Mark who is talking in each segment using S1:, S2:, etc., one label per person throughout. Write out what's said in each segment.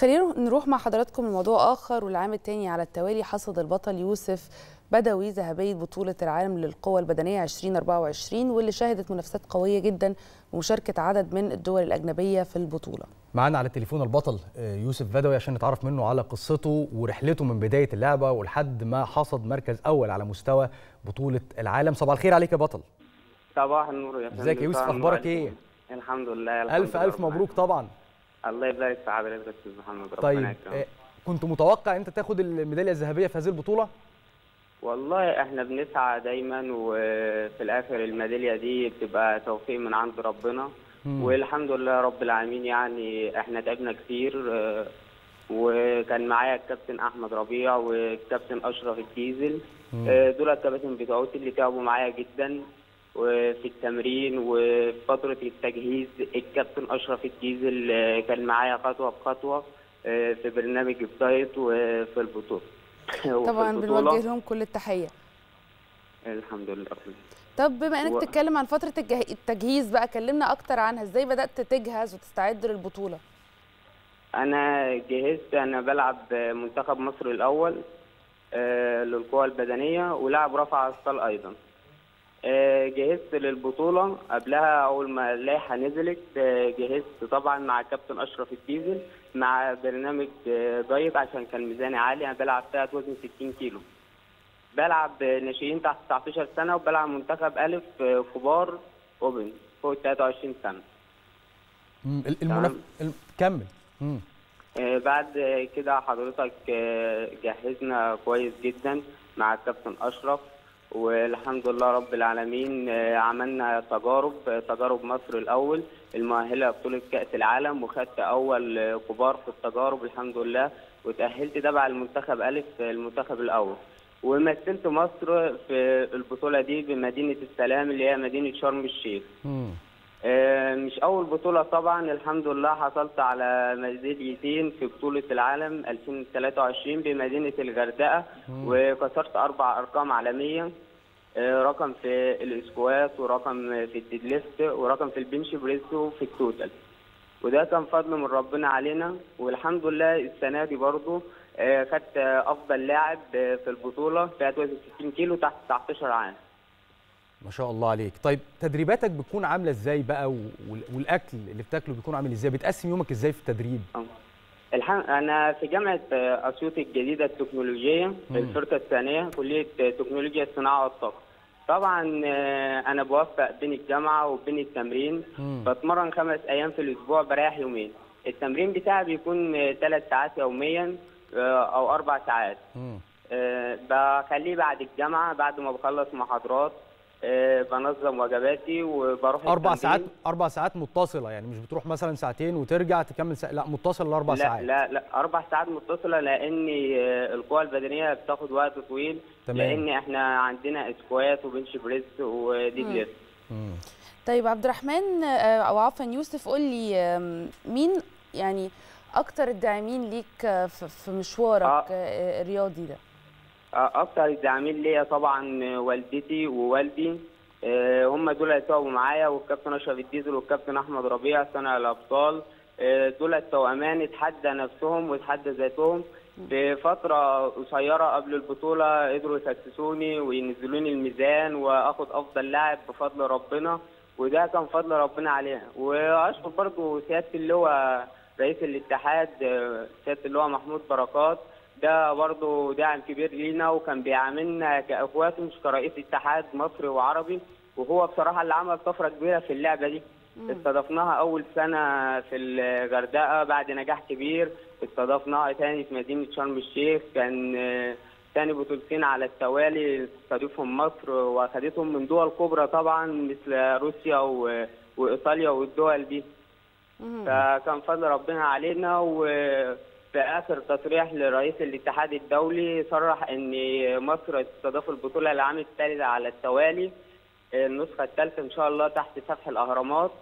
S1: خلينا نروح مع حضراتكم لموضوع آخر والعام الثاني على التوالي حصد البطل يوسف بدوي ذهبية بطولة العالم للقوى البدنية 2024 واللي شهدت منافسات قوية جدا ومشاركة عدد من الدول الأجنبية في البطولة
S2: معانا على التليفون البطل يوسف بدوي عشان نتعرف منه على قصته ورحلته من بداية اللعبة ولحد ما حصد مركز أول على مستوى بطولة العالم صباح الخير عليك يا بطل
S3: صباح النور يا فندم
S2: ازيك يا يوسف اخبارك ايه
S3: الحمد لله الحمد
S2: الف الف
S3: لله.
S2: مبروك طبعا
S3: الله يبارك في حضرتك يا استاذ محمد ربنا
S2: طيب
S3: يكرمك
S2: آه، كنت متوقع انت تاخد الميداليه الذهبيه في هذه البطوله
S3: والله احنا بنسعى دايما وفي الاخر الميداليه دي بتبقى توفيق من عند ربنا
S2: مم.
S3: والحمد لله رب العالمين يعني احنا تعبنا كتير آه، وكان معايا الكابتن احمد ربيع والكابتن اشرف الديزل
S2: مم.
S3: آه، دول الكباتن بتوعتي اللي تعبوا معايا جدا وفي التمرين وفي فترة التجهيز الكابتن أشرف الديزل آه، كان معايا خطوة بخطوة آه، في برنامج الدايت وفي البطولة وفي
S1: طبعا
S3: البطولة-
S1: بنوجه لهم كل التحية
S3: الحمد لله رب العالمين.
S1: طب بما انك
S3: و-
S1: تتكلم عن فترة الجه- التجهيز بقى كلمنا اكتر عنها ازاي بدأت تجهز وتستعد للبطولة
S3: أنا جهزت أنا بلعب منتخب مصر الأول آه، للقوى البدنية ولاعب رفع أثقال أيضا آه، جهزت للبطولة قبلها أول ما اللائحة نزلت آه، جهزت طبعا مع كابتن أشرف الديزل مع برنامج آه، دايت عشان كان ميزاني عالي أنا بلعب فئة وزن 60 كيلو بلعب ناشئين تحت 19 سنة وبلعب منتخب ألف آه، كبار أوبن فوق 23 سنة
S2: مم. ال- المنف... الم... كمل مم.
S3: آه، بعد كده حضرتك آه، جهزنا كويس جدا مع الكابتن اشرف والحمد لله رب العالمين آه، عملنا تجارب آه، تجارب مصر الاول المؤهله لبطوله كاس العالم وخدت اول آه، كبار في التجارب الحمد لله وتاهلت تبع المنتخب الف آه، المنتخب الاول ومثلت مصر في البطوله دي بمدينه السلام اللي هي مدينه شرم الشيخ
S2: مم.
S3: آه، مش أول بطولة طبعا الحمد لله حصلت على ميداليتين في بطولة العالم 2023 بمدينة الغردقة وكسرت أربع أرقام عالمية آه، رقم في الإسكوات ورقم في الديدليفت ورقم في البنش بريس وفي التوتال وده كان فضل من ربنا علينا والحمد لله السنة دي برضو آه، خدت آه، أفضل لاعب آه، في البطولة فئة وزن 60 كيلو تحت 19 عام
S2: ما شاء الله عليك طيب تدريباتك بتكون عامله ازاي بقى و... وال- والاكل اللي بتاكله بيكون عامل ازاي بتقسم يومك ازاي في التدريب
S3: الحمد انا في جامعه آه، اسيوط الجديده التكنولوجيه في الفرقه الثانيه كليه آه، تكنولوجيا الصناعه والطاقه طبعا آه، انا بوفق بين الجامعه وبين التمرين
S2: مم.
S3: بتمرن خمس ايام في الاسبوع بريح يومين التمرين بتاعي بيكون ثلاث ساعات يوميا آه، او اربع ساعات
S2: مم.
S3: آه، بخليه بعد الجامعه بعد ما بخلص محاضرات آه، بنظم وجباتي وبروح
S2: اربع
S3: التمرين.
S2: ساعات اربع ساعات متصله يعني مش بتروح مثلا ساعتين وترجع تكمل ساعة. لا متصل لاربع
S3: لا
S2: ساعات
S3: لا لا اربع ساعات متصله لان آه، القوى البدنيه بتاخد وقت طويل
S2: تمام.
S3: لان احنا عندنا اسكوات وبنش بريس وديد
S1: مم.
S3: ليفت
S2: مم.
S1: طيب عبد الرحمن آه، او عفوا يوسف قول لي آم، مين يعني اكتر الداعمين ليك آه، في في مشوارك
S3: آه.
S1: آه، الرياضي ده
S3: آه، اكتر الداعمين ليا طبعا آه، والدتي ووالدي آه، هم دول اللي تعبوا معايا والكابتن اشرف الديزل والكابتن احمد ربيع صانع الابطال آه، دول التوأمان اتحدى نفسهم واتحدى ذاتهم في فترة قصيرة قبل البطولة قدروا يسسسوني وينزلوني الميزان واخد افضل لاعب بفضل ربنا وده كان فضل ربنا علينا واشكر برضو سيادة اللواء رئيس الاتحاد آه، سيادة اللواء محمود بركات ده برضه داعم كبير لينا وكان بيعاملنا كاخوات مش كرئيس اتحاد مصري وعربي وهو بصراحه اللي عمل طفره كبيره في اللعبه دي استضفناها اول سنه في الغردقه بعد نجاح كبير استضفناها تاني في مدينه شرم الشيخ كان آه، تاني بطولتين على التوالي تستضيفهم مصر واخدتهم من دول كبرى طبعا مثل روسيا و- وايطاليا والدول دي
S1: مم.
S3: فكان فضل ربنا علينا وفي اخر تصريح لرئيس الاتحاد الدولي صرح ان مصر تستضيف البطوله العام الثالث على التوالي النسخه الثالثه ان شاء الله تحت سفح الاهرامات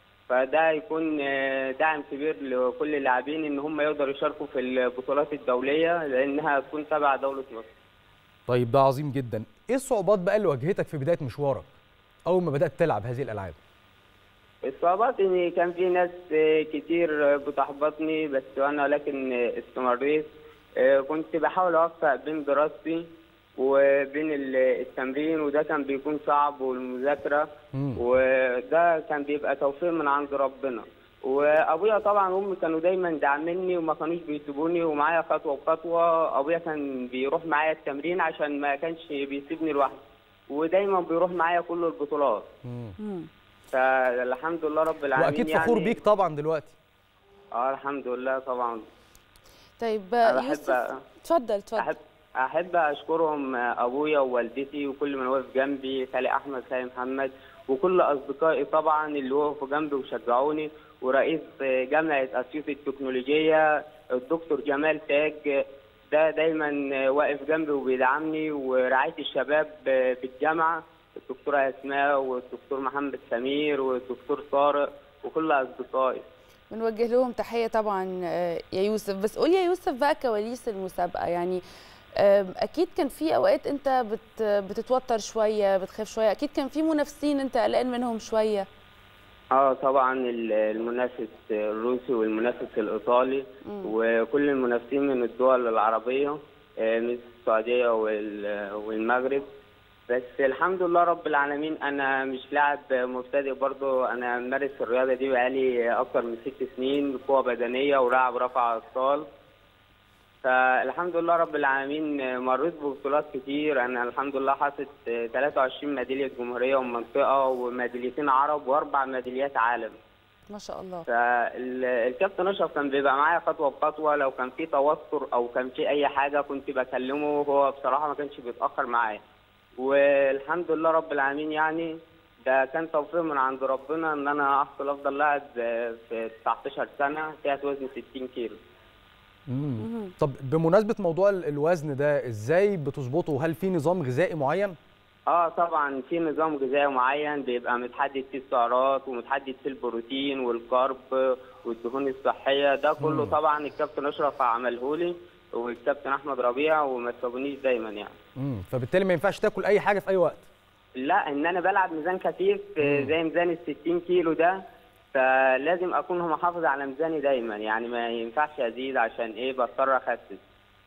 S3: فده يكون دعم كبير لكل اللاعبين ان هم يقدروا يشاركوا في البطولات الدوليه لانها تكون تبع دوله مصر.
S2: طيب ده عظيم جدا ايه الصعوبات بقى اللي واجهتك في بدايه مشوارك اول ما بدات تلعب هذه الالعاب
S3: الصعوبات ان كان في ناس آه، كتير بتحبطني بس انا لكن استمريت آه، كنت بحاول اوفق بين دراستي وبين ال- التمرين وده كان بيكون صعب والمذاكره
S2: مم.
S3: وده كان بيبقى توفيق من عند ربنا وابويا طبعا وامي كانوا دايما داعميني وما كانوش بيسيبوني ومعايا خطوه بخطوه ابويا كان بيروح معايا التمرين عشان ما كانش بيسيبني لوحدي ودايما بيروح معايا كل البطولات
S2: مم.
S1: مم.
S3: فالحمد لله رب العالمين
S2: واكيد فخور
S3: يعني
S2: بيك طبعا دلوقتي
S3: اه الحمد لله طبعا
S1: طيب
S3: أنا
S1: يوسف
S3: بحب
S1: اتفضل اتفضل
S3: احب احب اشكرهم ابويا ووالدتي وكل من واقف جنبي خالي احمد خالي محمد وكل اصدقائي طبعا اللي وقفوا جنبي وشجعوني ورئيس جامعه اسيوط التكنولوجيه الدكتور جمال تاج ده دايما واقف جنبي وبيدعمني ورعايه الشباب بالجامعه الدكتوره اسماء والدكتور محمد سمير والدكتور طارق وكل اصدقائي
S1: بنوجه لهم تحية طبعا آه، يا يوسف بس قول يا يوسف بقى كواليس المسابقة يعني آم، أكيد كان في أوقات أنت بت بتتوتر شوية بتخاف شوية أكيد كان في منافسين أنت قلقان منهم شوية
S3: اه طبعا ال- المنافس الروسي والمنافس الايطالي
S1: مم.
S3: وكل المنافسين من الدول العربيه آه، مثل السعوديه وال- والمغرب بس الحمد لله رب العالمين انا مش لاعب مبتدئ برضو انا مارس الرياضه دي بقالي اكتر من ست سنين قوه بدنيه ولاعب رفع اثقال فالحمد لله رب العالمين مريت ببطولات كتير انا الحمد لله حاطط 23 ميداليه جمهوريه ومنطقه وميداليتين عرب واربع ميداليات عالم
S1: ما شاء الله
S3: فالكابتن اشرف كان بيبقى معايا خطوه بخطوه لو كان في توتر او كان في اي حاجه كنت بكلمه هو بصراحه ما كانش بيتاخر معايا والحمد لله رب العالمين يعني ده كان توفيق من عند ربنا ان انا احصل افضل لاعب في 19 سنه فئه وزن 60 كيلو
S2: مم. طب بمناسبه موضوع ال- الوزن ده ازاي بتظبطه هل في نظام غذائي معين
S3: اه طبعا في نظام غذائي معين بيبقى متحدد فيه السعرات ومتحدد فيه البروتين والكارب والدهون الصحيه ده كله
S2: مم.
S3: طبعا الكابتن اشرف عمله لي والكابتن احمد ربيع وما تسابونيش دايما يعني
S2: مم. فبالتالي ما ينفعش تاكل اي حاجه في اي وقت
S3: لا ان انا بلعب ميزان خفيف آه،
S2: مم.
S3: زي ميزان ال 60 كيلو ده فلازم اكون محافظ على ميزاني دايما يعني ما ينفعش ازيد عشان ايه بضطر اخسس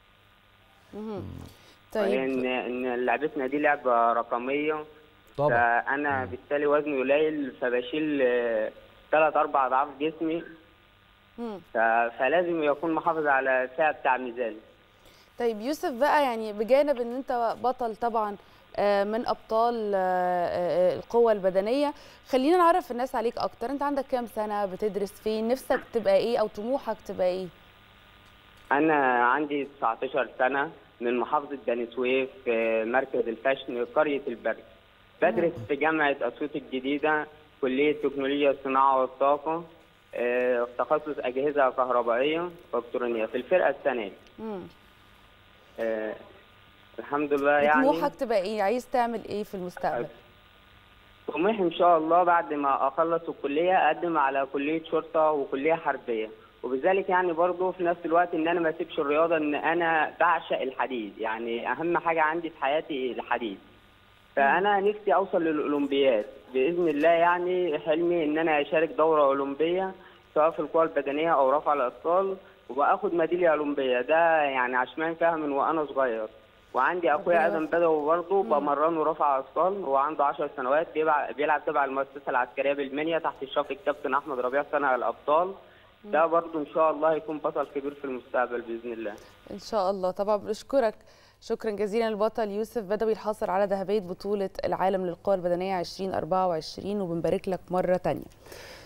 S1: مهم.
S3: لان
S1: طيب
S3: ان لعبتنا دي لعبه رقميه
S2: طبعا
S3: فانا بالتالي وزني قليل فبشيل ثلاث اربع اضعاف جسمي
S1: مم.
S3: ف- فلازم يكون محافظ على الفئه بتاع ميزاني
S1: طيب يوسف بقى يعني بجانب ان انت بطل طبعا آه، من ابطال آه، آه، القوه البدنيه خلينا نعرف الناس عليك اكتر انت عندك كام سنه بتدرس فين نفسك تبقى ايه او طموحك تبقى ايه
S3: انا عندي 19 سنه من محافظه بني سويف في مركز الفاشن قريه البرج بدرس في جامعه اسيوط الجديده كليه تكنولوجيا الصناعه والطاقه آه، في تخصص اجهزه كهربائيه والكترونيه في الفرقه الثانيه
S1: مم.
S3: آه، الحمد لله يعني
S1: طموحك تبقى ايه عايز تعمل ايه في المستقبل
S3: طموحي ان شاء الله بعد ما اخلص الكليه اقدم على كليه شرطه وكليه حربيه وبذلك يعني برضه في نفس الوقت ان انا ما اسيبش الرياضه ان انا بعشق الحديد يعني اهم حاجه عندي في حياتي الحديد فانا نفسي اوصل للاولمبياد باذن الله يعني حلمي ان انا اشارك دوره اولمبيه سواء في القوى البدنيه او رفع الاثقال واخد ميداليه اولمبيه ده يعني عشمان فيها من وانا صغير وعندي اخويا
S1: ربنا
S3: ادم بدوي برضه بمرنه رفع اثقال هو عنده 10 سنوات بيلعب بيلعب تبع المؤسسه العسكريه بالمنيا تحت اشراف الكابتن احمد ربيع صانع الابطال ده برضه ان شاء الله هيكون بطل كبير في المستقبل باذن الله
S1: ان شاء الله طبعا بنشكرك شكرا جزيلا للبطل يوسف بدوي الحاصل على ذهبيه بطوله العالم للقوى البدنيه 2024 وبنبارك لك مره تانية